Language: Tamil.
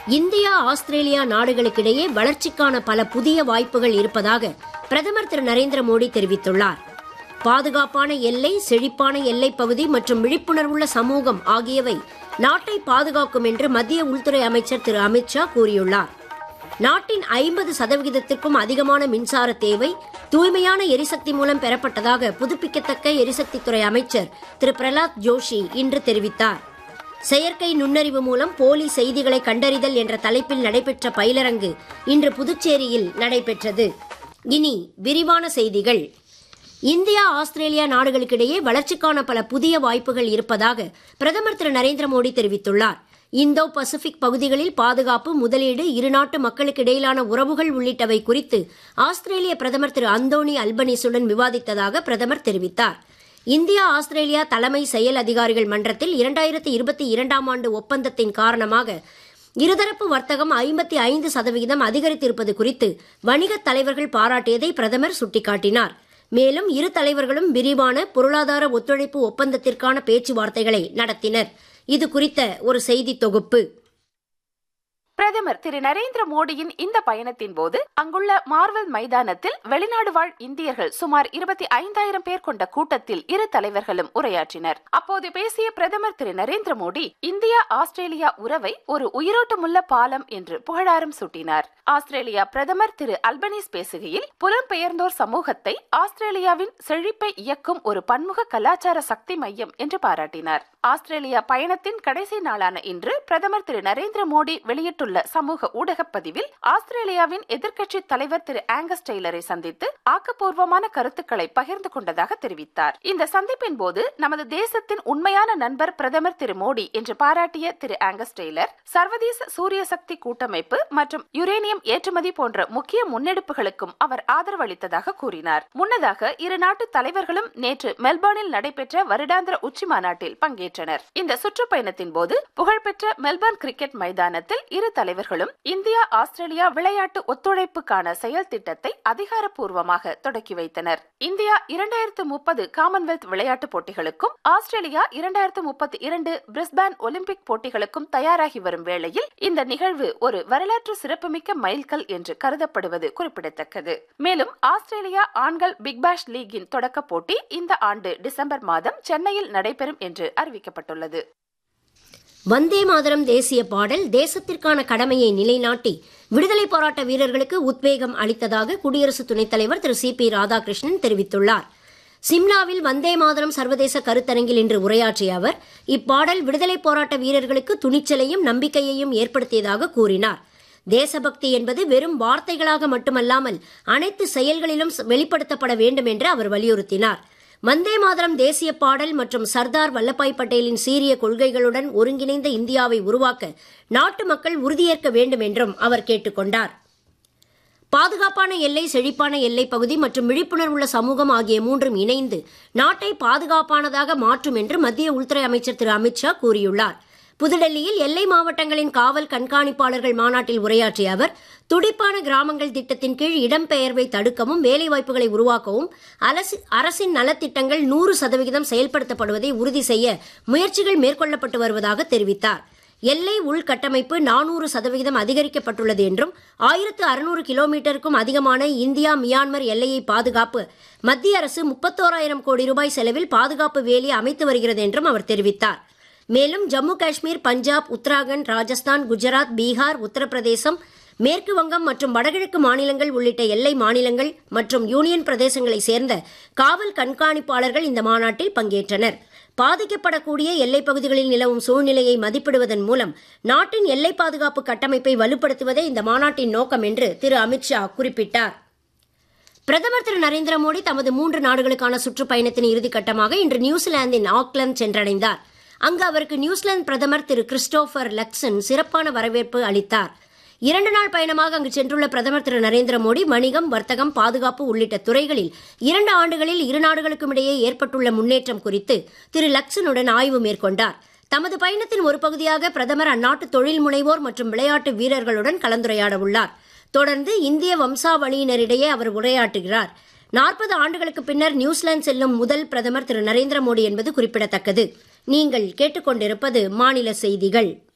இந்தியா ஆஸ்திரேலியா நாடுகளுக்கிடையே வளர்ச்சிக்கான பல புதிய வாய்ப்புகள் இருப்பதாக பிரதமர் திரு நரேந்திர மோடி தெரிவித்துள்ளார் பாதுகாப்பான எல்லை செழிப்பான எல்லைப் பகுதி மற்றும் விழிப்புணர்வுள்ள சமூகம் ஆகியவை நாட்டை பாதுகாக்கும் என்று மத்திய உள்துறை அமைச்சர் திரு அமித்ஷா கூறியுள்ளார் நாட்டின் ஐம்பது சதவிகிதத்திற்கும் அதிகமான மின்சார தேவை தூய்மையான எரிசக்தி மூலம் பெறப்பட்டதாக புதுப்பிக்கத்தக்க எரிசக்தித்துறை அமைச்சர் திரு பிரலாத் ஜோஷி இன்று தெரிவித்தார் செயற்கை நுண்ணறிவு மூலம் போலி செய்திகளை கண்டறிதல் என்ற தலைப்பில் நடைபெற்ற பயிலரங்கு இன்று புதுச்சேரியில் நடைபெற்றது இனி விரிவான செய்திகள் இந்தியா ஆஸ்திரேலியா நாடுகளுக்கிடையே வளர்ச்சிக்கான பல புதிய வாய்ப்புகள் இருப்பதாக பிரதமர் திரு நரேந்திர மோடி தெரிவித்துள்ளார் இந்தோ பசிபிக் பகுதிகளில் பாதுகாப்பு முதலீடு இருநாட்டு மக்களுக்கு இடையிலான உறவுகள் உள்ளிட்டவை குறித்து ஆஸ்திரேலிய பிரதமர் திரு அந்தோணி அல்பனீசுடன் விவாதித்ததாக பிரதமர் தெரிவித்தார் இந்தியா ஆஸ்திரேலியா தலைமை செயல் அதிகாரிகள் மன்றத்தில் இரண்டாயிரத்தி இருபத்தி இரண்டாம் ஆண்டு ஒப்பந்தத்தின் காரணமாக இருதரப்பு வர்த்தகம் ஐம்பத்தி ஐந்து சதவிகிதம் அதிகரித்திருப்பது குறித்து வணிகத் தலைவர்கள் பாராட்டியதை பிரதமர் சுட்டிக்காட்டினார் மேலும் இரு தலைவர்களும் விரிவான பொருளாதார ஒத்துழைப்பு ஒப்பந்தத்திற்கான பேச்சுவார்த்தைகளை நடத்தினர் இது குறித்த ஒரு செய்தி தொகுப்பு பிரதமர் திரு நரேந்திர மோடியின் இந்த பயணத்தின் போது அங்குள்ள மார்வல் மைதானத்தில் வெளிநாடு வாழ் இந்தியர்கள் சுமார் இருபத்தி ஐந்தாயிரம் பேர் கொண்ட கூட்டத்தில் இரு தலைவர்களும் உரையாற்றினர் அப்போது பேசிய பிரதமர் திரு நரேந்திர மோடி இந்தியா ஆஸ்திரேலியா உறவை ஒரு உயிரோட்டமுள்ள பாலம் என்று புகழாரம் சூட்டினார் ஆஸ்திரேலியா பிரதமர் திரு அல்பனீஸ் பேசுகையில் புலம்பெயர்ந்தோர் சமூகத்தை ஆஸ்திரேலியாவின் செழிப்பை இயக்கும் ஒரு பன்முக கலாச்சார சக்தி மையம் என்று பாராட்டினார் ஆஸ்திரேலியா பயணத்தின் கடைசி நாளான இன்று பிரதமர் திரு நரேந்திர மோடி வெளியிட்டுள்ள சமூக ஊடக பதிவில் ஆஸ்திரேலியாவின் எதிர்க்கட்சி தலைவர் திரு ஆங்கஸ் டெய்லரை சந்தித்து ஆக்கப்பூர்வமான கருத்துக்களை பகிர்ந்து கொண்டதாக தெரிவித்தார் இந்த சந்திப்பின் போது நமது தேசத்தின் உண்மையான நண்பர் பிரதமர் திரு மோடி என்று பாராட்டிய திரு ஆங்கஸ் டெய்லர் சர்வதேச சூரிய சக்தி கூட்டமைப்பு மற்றும் யுரேனியம் ஏற்றுமதி போன்ற முக்கிய முன்னெடுப்புகளுக்கும் அவர் ஆதரவு அளித்ததாக கூறினார் முன்னதாக இரு நாட்டு தலைவர்களும் நேற்று மெல்பர்னில் நடைபெற்ற வருடாந்திர உச்சி மாநாட்டில் பங்கேற்றனர் இந்த சுற்றுப்பயணத்தின் போது புகழ்பெற்ற மெல்பர்ன் கிரிக்கெட் மைதானத்தில் இரு தலைவர்களும் இந்தியா ஆஸ்திரேலியா விளையாட்டு ஒத்துழைப்புக்கான செயல் திட்டத்தை அதிகாரப்பூர்வமாக தொடக்கி வைத்தனர் இந்தியா இரண்டாயிரத்து முப்பது காமன்வெல்த் விளையாட்டுப் போட்டிகளுக்கும் ஆஸ்திரேலியா இரண்டாயிரத்து முப்பத்தி இரண்டு பிரிஸ்பேன் ஒலிம்பிக் போட்டிகளுக்கும் தயாராகி வரும் வேளையில் இந்த நிகழ்வு ஒரு வரலாற்று சிறப்புமிக்க மைல்கல் என்று கருதப்படுவது குறிப்பிடத்தக்கது மேலும் ஆஸ்திரேலியா ஆண்கள் பிக் பாஷ் லீக்கின் தொடக்க போட்டி இந்த ஆண்டு டிசம்பர் மாதம் சென்னையில் நடைபெறும் என்று அறிவிக்கப்பட்டுள்ளது வந்தே மாதரம் தேசிய பாடல் தேசத்திற்கான கடமையை நிலைநாட்டி விடுதலை போராட்ட வீரர்களுக்கு உத்வேகம் அளித்ததாக குடியரசு துணைத் தலைவர் திரு சி பி ராதாகிருஷ்ணன் தெரிவித்துள்ளார் சிம்லாவில் வந்தே மாதரம் சர்வதேச கருத்தரங்கில் இன்று உரையாற்றிய அவர் இப்பாடல் விடுதலை போராட்ட வீரர்களுக்கு துணிச்சலையும் நம்பிக்கையையும் ஏற்படுத்தியதாக கூறினார் தேசபக்தி என்பது வெறும் வார்த்தைகளாக மட்டுமல்லாமல் அனைத்து செயல்களிலும் வெளிப்படுத்தப்பட வேண்டும் என்று அவர் வலியுறுத்தினார் வந்தே மாதரம் தேசிய பாடல் மற்றும் சர்தார் வல்லபாய் பட்டேலின் சீரிய கொள்கைகளுடன் ஒருங்கிணைந்த இந்தியாவை உருவாக்க நாட்டு மக்கள் உறுதியேற்க வேண்டும் என்றும் அவர் கேட்டுக்கொண்டார் பாதுகாப்பான எல்லை செழிப்பான எல்லை பகுதி மற்றும் விழிப்புணர்வுள்ள சமூகம் ஆகிய மூன்றும் இணைந்து நாட்டை பாதுகாப்பானதாக மாற்றும் என்று மத்திய உள்துறை அமைச்சர் திரு அமித்ஷா கூறியுள்ளார் புதுடெல்லியில் எல்லை மாவட்டங்களின் காவல் கண்காணிப்பாளர்கள் மாநாட்டில் உரையாற்றிய அவர் துடிப்பான கிராமங்கள் திட்டத்தின் கீழ் இடம்பெயர்வை தடுக்கவும் வேலைவாய்ப்புகளை உருவாக்கவும் அரசின் நலத்திட்டங்கள் நூறு சதவிகிதம் செயல்படுத்தப்படுவதை உறுதி செய்ய முயற்சிகள் மேற்கொள்ளப்பட்டு வருவதாக தெரிவித்தார் எல்லை உள்கட்டமைப்பு நானூறு சதவிகிதம் அதிகரிக்கப்பட்டுள்ளது என்றும் ஆயிரத்து அறுநூறு கிலோமீட்டருக்கும் அதிகமான இந்தியா மியான்மர் எல்லையை பாதுகாப்பு மத்திய அரசு முப்பத்தோராயிரம் கோடி ரூபாய் செலவில் பாதுகாப்பு வேலி அமைத்து வருகிறது என்றும் அவர் தெரிவித்தார் மேலும் ஜம்மு காஷ்மீர் பஞ்சாப் உத்தராகண்ட் ராஜஸ்தான் குஜராத் பீகார் உத்தரப்பிரதேசம் மேற்கு வங்கம் மற்றும் வடகிழக்கு மாநிலங்கள் உள்ளிட்ட எல்லை மாநிலங்கள் மற்றும் யூனியன் பிரதேசங்களை சேர்ந்த காவல் கண்காணிப்பாளர்கள் இந்த மாநாட்டில் பங்கேற்றனர் பாதிக்கப்படக்கூடிய எல்லைப் பகுதிகளில் நிலவும் சூழ்நிலையை மதிப்பிடுவதன் மூலம் நாட்டின் எல்லை பாதுகாப்பு கட்டமைப்பை வலுப்படுத்துவதே இந்த மாநாட்டின் நோக்கம் என்று திரு அமித்ஷா குறிப்பிட்டார் பிரதமர் திரு நரேந்திர மோடி தமது மூன்று நாடுகளுக்கான சுற்றுப்பயணத்தின் இறுதிக்கட்டமாக இன்று நியூசிலாந்தின் ஆக்லாந்து சென்றடைந்தார் அங்கு அவருக்கு நியூசிலாந்து பிரதமர் திரு கிறிஸ்டோபர் லக்சன் சிறப்பான வரவேற்பு அளித்தார் இரண்டு நாள் பயணமாக அங்கு சென்றுள்ள பிரதமர் திரு நரேந்திர மோடி வணிகம் வர்த்தகம் பாதுகாப்பு உள்ளிட்ட துறைகளில் இரண்டு ஆண்டுகளில் இரு நாடுகளுக்கும் இடையே ஏற்பட்டுள்ள முன்னேற்றம் குறித்து திரு லக்சனுடன் ஆய்வு மேற்கொண்டார் தமது பயணத்தின் ஒரு பகுதியாக பிரதமர் அந்நாட்டு தொழில் முனைவோர் மற்றும் விளையாட்டு வீரர்களுடன் கலந்துரையாட உள்ளார் தொடர்ந்து இந்திய வம்சாவளியினரிடையே அவர் உரையாற்றுகிறார் நாற்பது ஆண்டுகளுக்கு பின்னர் நியூசிலாந்து செல்லும் முதல் பிரதமர் திரு நரேந்திர மோடி என்பது குறிப்பிடத்தக்கது நீங்கள் கேட்டுக்கொண்டிருப்பது மாநில செய்திகள்